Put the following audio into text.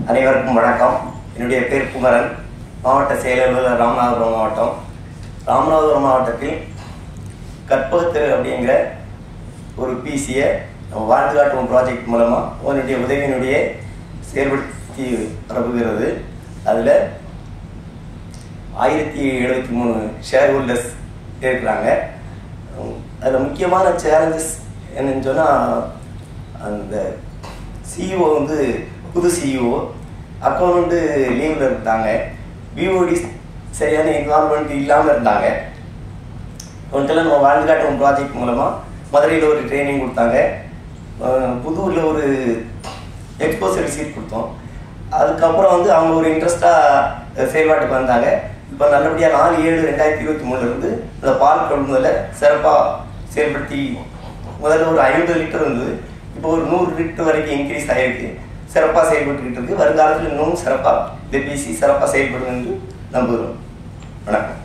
அனைவருக்கும் வணக்கம் என்னுடைய பேர் குமரன் மாவட்ட செயலாளர் ராமநாதபுரம் மாவட்டம் ராமநாதபுரம் மாவட்டத்தில் கற்பகத்திரு அப்படிங்கிற ஒரு பிசியை நம்ம வாழ்ந்து காட்டும் ப்ராஜெக்ட் மூலமாக உன்னுடைய உதவியினுடைய செயல்படுத்தி பரப்புகிறது அதில் ஆயிரத்தி எழுபத்தி மூணு ஷேர் ஹோல்டர்ஸ் இருக்கிறாங்க அதில் முக்கியமான சேலஞ்சஸ் என்னன்னு சொன்னால் அந்த சிஇஓ வந்து புது சிஇஓ அக்கௌண்ட் லீவில் இருந்தாங்க பிஓடி சரியான இன்வால்மெண்ட் இல்லாமல் இருந்தாங்க அவன்கிட்ட நம்ம வாழ்ந்து காட்டும் ப்ராஜெக்ட் மூலமாக மதுரையில் ஒரு ட்ரைனிங் கொடுத்தாங்க அஹ் புதூரில் ஒரு எக்ஸ்போசர் சீட் கொடுத்தோம் அதுக்கப்புறம் வந்து அவங்க ஒரு இன்ட்ரெஸ்டாக செயல்பாட்டுக்கு வந்தாங்க இப்போ நல்லபடியாக நாலு ஏழு ரெண்டாயிரத்தி இருபத்தி மூணுலேருந்து இந்த பால் கொள்முதலை சிறப்பாக செயல்படுத்தி முதல்ல ஒரு ஐம்பது லிட்டர் இருந்தது இப்போ ஒரு நூறு லிட்டர் வரைக்கும் இன்க்ரீஸ் ஆகிருக்கு சிறப்பாக செயல்பட்டுக்கிட்டு இருக்கு வருங்காலத்தில் இன்னும் சிறப்பாக இந்த பிசி சிறப்பாக செயல்படும் என்று நம்புகிறோம் வணக்கம்